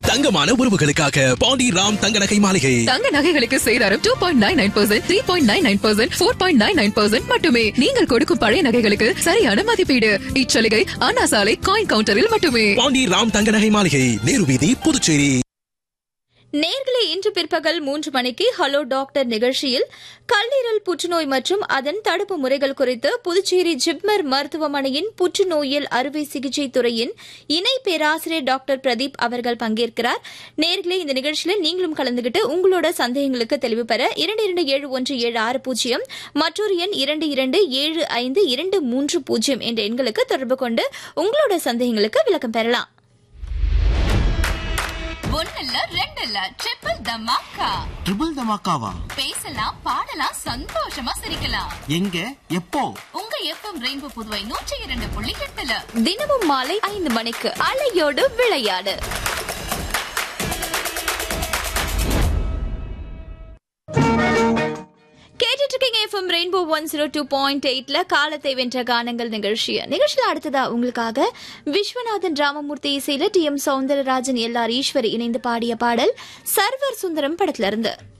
தங்கமான உறவுகளுக்காக பாண்டி ராம் தங்க நகை மாளிகை தங்க நகைகளுக்கு சேதாரம் two point nine nine percent three point nine nine percent four point nine nine percent மட்டுமே நீங்கள் கொடுக்கும் பழைய நகைகளுக்கு சரியான மதிப்பீடு இச்சலுகை அண்ணா சாலை காயின் கவுண்டரில் மட்டுமே பாண்டி ராம் தங்க நகை மாளிகை நேரு வீதி புதுச்சேரி நேர்களே இன்று பிற்பகல் மூன்று மணிக்கு ஹலோ டாக்டர் நிகழ்ச்சியில் கல்லீரல் புற்றுநோய் மற்றும் அதன் தடுப்பு முறைகள் குறித்து புதுச்சேரி ஜிப்மர் மருத்துவமனையின் புற்றுநோயியல் அறுவை சிகிச்சை துறையின் இணை பேராசிரியர் டாக்டர் பிரதீப் அவர்கள் பங்கேற்கிறார் நேர்களே இந்த நிகழ்ச்சியில் நீங்களும் கலந்துகிட்டு உங்களோட சந்தேகங்களுக்கு தெளிவு பெற இரண்டு இரண்டு ஏழு ஒன்று ஏழு ஆறு பூஜ்ஜியம் மற்றொரு எண் இரண்டு இரண்டு ஏழு ஐந்து இரண்டு மூன்று பூஜ்ஜியம் என்ற எண்களுக்கு தொடர்பு கொண்டு உங்களோட சந்தேகங்களுக்கு விளக்கம் பெறலாம் ஒன்னல்ல ரெண்டல்ல ட்ரிபிள் தமாக்கா ட்ரிபிள் தமாக்காவா பேசலாம் பாடலாம் சந்தோஷமா சிரிக்கலாம் எங்க எப்போ உங்க எஃப்எம் ரெயின்போ புதுவை நூற்றி இரண்டு புள்ளி எட்டுல தினமும் மாலை ஐந்து மணிக்கு அலையோடு விளையாடு கேட்டுட்டு இருக்கீங்க FM rainbow one zero two point எயிட்ல காலத்தை வென்ற கானங்கள் நிகழ்ச்சி நிகழ்ச்சியில் அடுத்ததா உங்களுக்காக விஸ்வநாதன் ராமமூர்த்தி இசையில T M Soundararajan L R Eswari இணைந்து பாடிய பாடல் சர்வர் சுந்தரம் படத்துல இருந்து